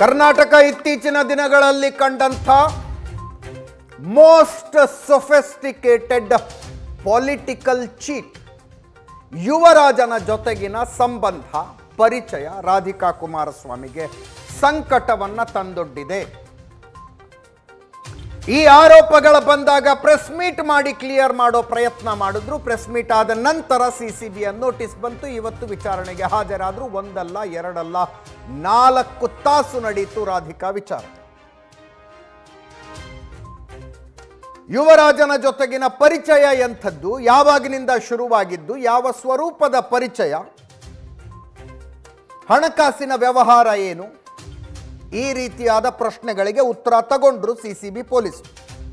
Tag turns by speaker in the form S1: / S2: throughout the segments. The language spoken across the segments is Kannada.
S1: ಕರ್ನಾಟಕ ಇತ್ತೀಚಿನ ದಿನಗಳಲ್ಲಿ ಕಂಡಂಥ ಮೋಸ್ಟ್ ಸೊಫೆಸ್ಟಿಕೇಟೆಡ್ ಪೊಲಿಟಿಕಲ್ ಚೀಟ್ ಯುವರಾಜನ ಜೊತೆಗಿನ ಸಂಬಂಧ ಪರಿಚಯ ರಾಧಿಕಾ ಕುಮಾರಸ್ವಾಮಿಗೆ ಸಂಕಟವನ್ನ ತಂದೊಡ್ಡಿದೆ ಈ ಆರೋಪಗಳ ಬಂದಾಗ ಪ್ರೆಸ್ ಮೀಟ್ ಮಾಡಿ ಕ್ಲಿಯರ್ ಮಾಡೋ ಪ್ರಯತ್ನ ಮಾಡಿದ್ರು ಪ್ರೆಸ್ ಮೀಟ್ ಆದ ನಂತರ ಸಿ ಸಿ ಬಿಯ ನೋಟಿಸ್ ಬಂತು ಇವತ್ತು ವಿಚಾರಣೆಗೆ ಹಾಜರಾದ್ರು ಒಂದಲ್ಲ ಎರಡಲ್ಲ ನಾಲ್ಕು ತಾಸು ನಡೀತು ರಾಧಿಕಾ ವಿಚಾರ ಯುವರಾಜನ ಜೊತೆಗಿನ ಪರಿಚಯ ಎಂಥದ್ದು ಯಾವಾಗಿನಿಂದ ಶುರುವಾಗಿದ್ದು ಯಾವ ಸ್ವರೂಪದ ಪರಿಚಯ ಹಣಕಾಸಿನ ವ್ಯವಹಾರ ಏನು ಈ ರೀತಿಯಾದ ಪ್ರಶ್ನೆಗಳಿಗೆ ಉತ್ತರ ತಗೊಂಡ್ರು ಸಿಸಿಬಿ ಪೊಲೀಸರು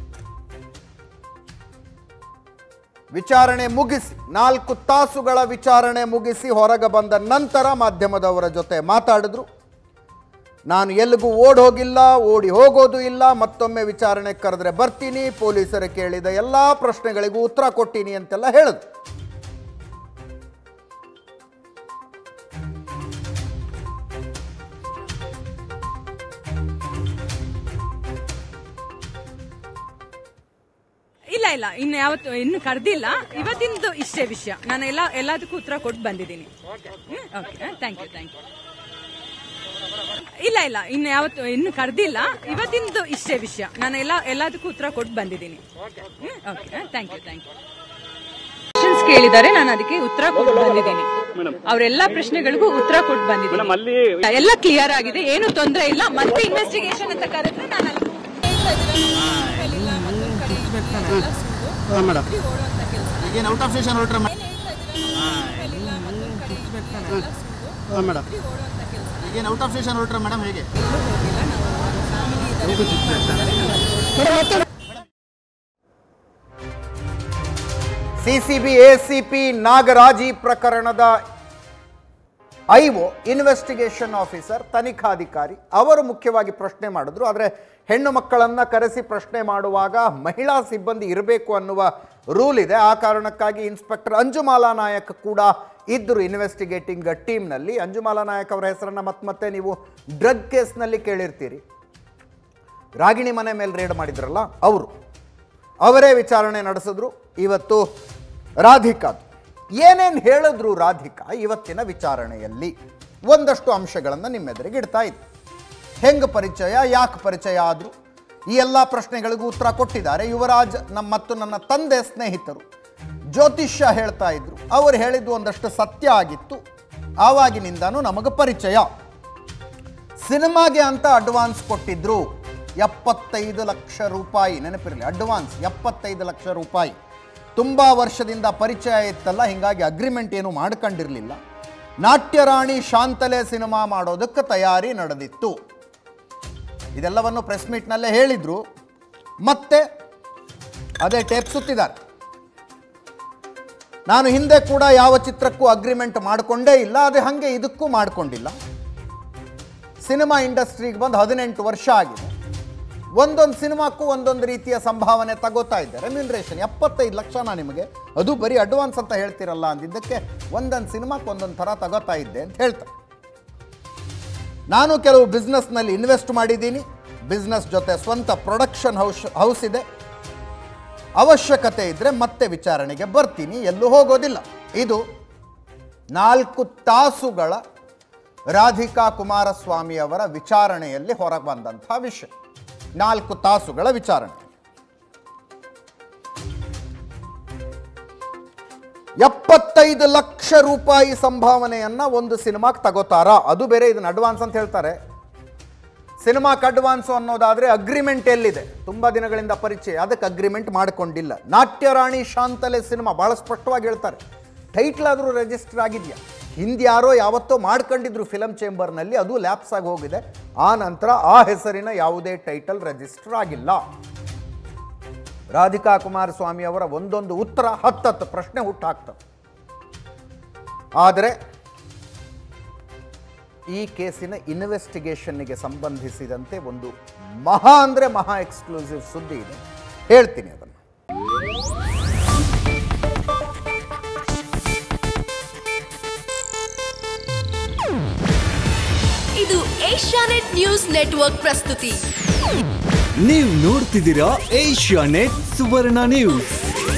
S1: ವಿಚಾರಣೆ ಮುಗಿಸಿ ನಾಲ್ಕು ತಾಸುಗಳ ವಿಚಾರಣೆ ಮುಗಿಸಿ ಹೊರಗೆ ಬಂದ ನಂತರ ಮಾಧ್ಯಮದವರ ಜೊತೆ ಮಾತಾಡಿದ್ರು ನಾನು ಎಲ್ಲಿಗೂ ಓಡ್ ಹೋಗಿಲ್ಲ ಓಡಿ ಹೋಗೋದು ಇಲ್ಲ ಮತ್ತೊಮ್ಮೆ ವಿಚಾರಣೆ ಕರೆದ್ರೆ ಬರ್ತೀನಿ ಪೊಲೀಸರು ಕೇಳಿದ ಎಲ್ಲ ಪ್ರಶ್ನೆಗಳಿಗೂ ಉತ್ತರ ಕೊಟ್ಟಿನಿ ಅಂತೆಲ್ಲ ಹೇಳಿದ್ರು
S2: ಇಲ್ಲ ಇಲ್ಲ ಇನ್ನು ಯಾವತ್ತು ಇನ್ನು ಕರೆದಿಲ್ಲ ಇವತ್ತಿಂದು ಇಷ್ಟೇ ವಿಷಯ ನಾನು ಎಲ್ಲ ಎಲ್ಲದಕ್ಕೂ ಉತ್ತರ ಕೊಟ್ಟು ಬಂದಿದ್ದೀನಿ okay thank you thank you ಇಲ್ಲ ಇಲ್ಲ ಇನ್ನು ಯಾವತ್ತು ಇನ್ನು ಕರೆದಿಲ್ಲ ಇವತ್ತಿಂದು ಇಷ್ಟೇ ವಿಷಯ ನಾನು ಎಲ್ಲ ಎಲ್ಲದಕ್ಕೂ ಉತ್ತರ ಕೊಟ್ಟು ಬಂದಿದ್ದೀನಿ okay thank you thank you questions ಕೇಳಿದ್ದಾರೆ ನಾನು ಅದಕ್ಕೆ ಉತ್ತರ ಕೊಟ್ಟು ಬಂದಿದ್ದೀನಿ ಅವರೆಲ್ಲ ಪ್ರಶ್ನೆಗಳಿಗೂ ಉತ್ತರ ಕೊಟ್ಟು ಬಂದಿದ್ದೀನಿ
S3: ಮೇಡಮ್ ಅಲ್ಲಿ
S2: ಎಲ್ಲ ಕ್ಲಿಯರ್ ಆಗಿದೆ ಏನು ತೊಂದರೆ ಇಲ್ಲ ಮತ್ತೆ ಇನ್ವೆಸ್ಟಿಗೇಷನ್ ಅಂತ ಕರೆದ್ರೆ ನಾನು ಅಲ್ಲಿ
S3: ಮೇಡಮ್
S4: ಈಗೇನು ಔಟ್ ಆಫ್ ಸ್ಟೇಷನ್ ಹೊರಟ್ರೆ
S3: ಮೇಡಮ್
S4: ಈಗೇನು ಔಟ್ ಆಫ್ ಸ್ಟೇಷನ್ ಹೊರಟ್ರೆ ಮೇಡಮ್ ಹೇಗೆ
S1: ಸಿಸಿಬಿ ಎಸಿಪಿ ನಾಗರಾಜ್ ಈ ಪ್ರಕರಣದ ಐಒ ಇನ್ವೆಸ್ಟಿಗೇಷನ್ ಆಫೀಸರ್ ತನಿಖಾಧಿಕಾರಿ ಅವರು ಮುಖ್ಯವಾಗಿ ಪ್ರಶ್ನೆ ಮಾಡಿದ್ರು ಆದರೆ ಹೆಣ್ಣು ಮಕ್ಕಳನ್ನು ಕರೆಸಿ ಪ್ರಶ್ನೆ ಮಾಡುವಾಗ ಮಹಿಳಾ ಸಿಬ್ಬಂದಿ ಇರಬೇಕು ಅನ್ನುವ ರೂಲ್ ಇದೆ ಆ ಕಾರಣಕ್ಕಾಗಿ ಇನ್ಸ್ಪೆಕ್ಟರ್ ಅಂಜುಮಾಲಾ ನಾಯಕ್ ಕೂಡ ಇದ್ದರು ಇನ್ವೆಸ್ಟಿಗೇಟಿಂಗ್ ಟೀಮ್ನಲ್ಲಿ ಅಂಜುಮಾಲಾ ನಾಯಕ್ ಅವರ ಹೆಸರನ್ನು ಮತ್ತೆ ಮತ್ತೆ ನೀವು ಡ್ರಗ್ ಕೇಸ್ನಲ್ಲಿ ಕೇಳಿರ್ತೀರಿ ರಾಗಿಣಿ ಮನೆ ಮೇಲೆ ರೇಡ್ ಮಾಡಿದ್ರಲ್ಲ ಅವರು ಅವರೇ ವಿಚಾರಣೆ ನಡೆಸಿದ್ರು ಇವತ್ತು ರಾಧಿಕಾದು ಏನೇನು ಹೇಳಿದ್ರು ರಾಧಿಕಾ ಇವತ್ತಿನ ವಿಚಾರಣೆಯಲ್ಲಿ ಒಂದಷ್ಟು ಅಂಶಗಳನ್ನು ನಿಮ್ಮೆದುರಿಗೆ ಇಡ್ತಾ ಇದ್ದೆ ಹೆಂಗೆ ಪರಿಚಯ ಯಾಕೆ ಪರಿಚಯ ಆದರು ಈ ಎಲ್ಲ ಪ್ರಶ್ನೆಗಳಿಗೂ ಉತ್ತರ ಕೊಟ್ಟಿದ್ದಾರೆ ಯುವರಾಜ್ ನಮ್ಮ ಮತ್ತು ನನ್ನ ತಂದೆ ಸ್ನೇಹಿತರು ಜ್ಯೋತಿಷ್ಯ ಹೇಳ್ತಾ ಇದ್ರು ಅವರು ಹೇಳಿದ್ದು ಒಂದಷ್ಟು ಸತ್ಯ ಆಗಿತ್ತು ಆವಾಗಿನಿಂದನೂ ನಮಗೆ ಪರಿಚಯ ಸಿನಿಮಾಗೆ ಅಂತ ಅಡ್ವಾನ್ಸ್ ಕೊಟ್ಟಿದ್ರು ಎಪ್ಪತ್ತೈದು ಲಕ್ಷ ರೂಪಾಯಿ ನೆನಪಿರಲಿ ಅಡ್ವಾನ್ಸ್ ಎಪ್ಪತ್ತೈದು ಲಕ್ಷ ರೂಪಾಯಿ ತುಂಬ ವರ್ಷದಿಂದ ಪರಿಚಯ ಇತ್ತಲ್ಲ ಹೀಗಾಗಿ ಅಗ್ರಿಮೆಂಟ್ ಏನು ಮಾಡ್ಕೊಂಡಿರಲಿಲ್ಲ ನಾಟ್ಯರಾಣಿ ಶಾಂತಲೆ ಸಿನಿಮಾ ಮಾಡೋದಕ್ಕೆ ತಯಾರಿ ನಡೆದಿತ್ತು ಇದೆಲ್ಲವನ್ನು ಪ್ರೆಸ್ ಮೀಟ್ನಲ್ಲೇ ಹೇಳಿದ್ರು ಮತ್ತೆ ಅದೇ ಟೇಪ್ ಸುತ್ತಿದ್ದಾರೆ ನಾನು ಹಿಂದೆ ಕೂಡ ಯಾವ ಚಿತ್ರಕ್ಕೂ ಅಗ್ರಿಮೆಂಟ್ ಮಾಡಿಕೊಂಡೇ ಇಲ್ಲ ಅದೇ ಹಾಗೆ ಇದಕ್ಕೂ ಮಾಡಿಕೊಂಡಿಲ್ಲ ಸಿನಿಮಾ ಇಂಡಸ್ಟ್ರಿಗೆ ಬಂದು ಹದಿನೆಂಟು ವರ್ಷ ಆಗಿದೆ ಒಂದೊಂದು ಸಿನಿಮಾಕ್ಕೂ ಒಂದೊಂದು ರೀತಿಯ ಸಂಭಾವನೆ ತಗೋತಾ ಇದ್ದೆ ರೆಮ್ಯುನರೇಷನ್ ಎಪ್ಪತ್ತೈದು ಲಕ್ಷನ ನಿಮಗೆ ಅದು ಬರೀ ಅಡ್ವಾನ್ಸ್ ಅಂತ ಹೇಳ್ತಿರಲ್ಲ ಅಂದಿದ್ದಕ್ಕೆ ಒಂದೊಂದು ಸಿನಿಮಾಕ್ಕೆ ಒಂದೊಂದು ಥರ ತಗೋತಾ ಇದ್ದೆ ಅಂತ ಹೇಳ್ತಾರೆ ನಾನು ಕೆಲವು ಬಿಸ್ನೆಸ್ನಲ್ಲಿ ಇನ್ವೆಸ್ಟ್ ಮಾಡಿದ್ದೀನಿ ಬಿಸ್ನೆಸ್ ಜೊತೆ ಸ್ವಂತ ಪ್ರೊಡಕ್ಷನ್ ಹೌಸ್ ಹೌಸ್ ಇದೆ ಅವಶ್ಯಕತೆ ಇದ್ದರೆ ಮತ್ತೆ ವಿಚಾರಣೆಗೆ ಬರ್ತೀನಿ ಎಲ್ಲೂ ಹೋಗೋದಿಲ್ಲ ಇದು ನಾಲ್ಕು ತಾಸುಗಳ ರಾಧಿಕಾ ಕುಮಾರಸ್ವಾಮಿ ಅವರ ವಿಚಾರಣೆಯಲ್ಲಿ ಹೊರಗೆ ಬಂದಂಥ ವಿಷಯ ನಾಲ್ಕು ತಾಸುಗಳ ವಿಚಾರಣೆ ಎಪ್ಪತ್ತೈದು ಲಕ್ಷ ರೂಪಾಯಿ ಸಂಭಾವನೆಯನ್ನ ಒಂದು ಸಿನಿಮಾಕ್ಕೆ ತಗೋತಾರ ಅದು ಬೇರೆ ಇದನ್ನ ಅಡ್ವಾನ್ಸ್ ಅಂತ ಹೇಳ್ತಾರೆ ಸಿನಿಮಾಕ್ಕೆ ಅಡ್ವಾನ್ಸು ಅನ್ನೋದಾದ್ರೆ ಅಗ್ರಿಮೆಂಟ್ ಎಲ್ಲಿದೆ ತುಂಬಾ ದಿನಗಳಿಂದ ಪರಿಚಯ ಅದಕ್ಕೆ ಅಗ್ರಿಮೆಂಟ್ ಮಾಡಿಕೊಂಡಿಲ್ಲ ನಾಟ್ಯರಾಣಿ ಶಾಂತಲೆ ಸಿನಿಮಾ ಬಹಳ ಸ್ಪಷ್ಟವಾಗಿ ಹೇಳ್ತಾರೆ ಟೈಟ್ಲ್ ಆದರೂ ರಿಜಿಸ್ಟರ್ ಆಗಿದೆಯಾ ಹಿಂದೆ ಯಾರೋ ಯಾವತ್ತೋ ಮಾಡ್ಕೊಂಡಿದ್ರು ಫಿಲಮ್ ಚೇಂಬರ್ನಲ್ಲಿ ಅದು ಲ್ಯಾಪ್ಸ್ ಆಗಿ ಹೋಗಿದೆ ಆ ನಂತರ ಆ ಹೆಸರಿನ ಯಾವುದೇ ಟೈಟಲ್ ರಿಜಿಸ್ಟರ್ ಆಗಿಲ್ಲ ರಾಧಿಕಾ ಕುಮಾರಸ್ವಾಮಿ ಅವರ ಒಂದೊಂದು ಉತ್ತರ ಹತ್ತತ್ತು ಪ್ರಶ್ನೆ ಹುಟ್ಟಾಕ್ತವೆ ಆದರೆ ಈ ಕೇಸಿನ ಇನ್ವೆಸ್ಟಿಗೇಷನ್ನಿಗೆ ಸಂಬಂಧಿಸಿದಂತೆ ಒಂದು ಮಹಾ ಅಂದರೆ ಮಹಾ ಎಕ್ಸ್ಕ್ಲೂಸಿವ್ ಸುದ್ದಿ ಇದೆ ಹೇಳ್ತೀನಿ ಅದನ್ನು
S5: ಇದು ಏಷ್ಯಾನೆಟ್ ನ್ಯೂಸ್ ನೆಟ್ವರ್ಕ್ ಪ್ರಸ್ತುತಿ
S6: ನೀವು ನೋಡ್ತಿದ್ದೀರಾ ಏಷ್ಯಾ ನೆಟ್ ಸುವರ್ಣ ನ್ಯೂಸ್